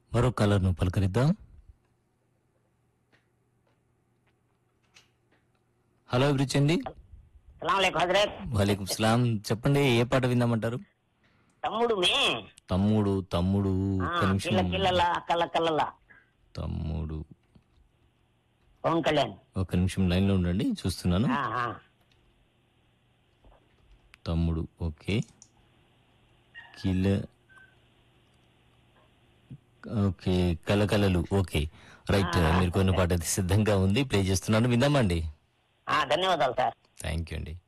మరో కలర్ను పలకరిద్దాం హలో అభిరుచి అండి సలాంలేకు హజరత్ వాలేకుం సలాం చెప్పండి ఏ పాట విందామంటారు తమ్ముడు మే తమ్ముడు తమ్ముడు ఆ, ఒక్క నిమిషం కిల్ల కిల్లల కల్ల కల్లల తమ్ముడు పవన్ కళ్యాణ్ ఒక నిమిషం లైన్ లో ఉండండి చూస్తున్నాను ఆ, ఆ. తమ్ముడు ఓకే కిల ఓకే కలకలలు ఓకే రైట్ మీరు కొన్ని పాట అయితే సిద్ధంగా ఉంది ప్లే చేస్తున్నాను విందామండి ఆ, ధన్యవాదాలు సార్ థ్యాంక్ యూ అండి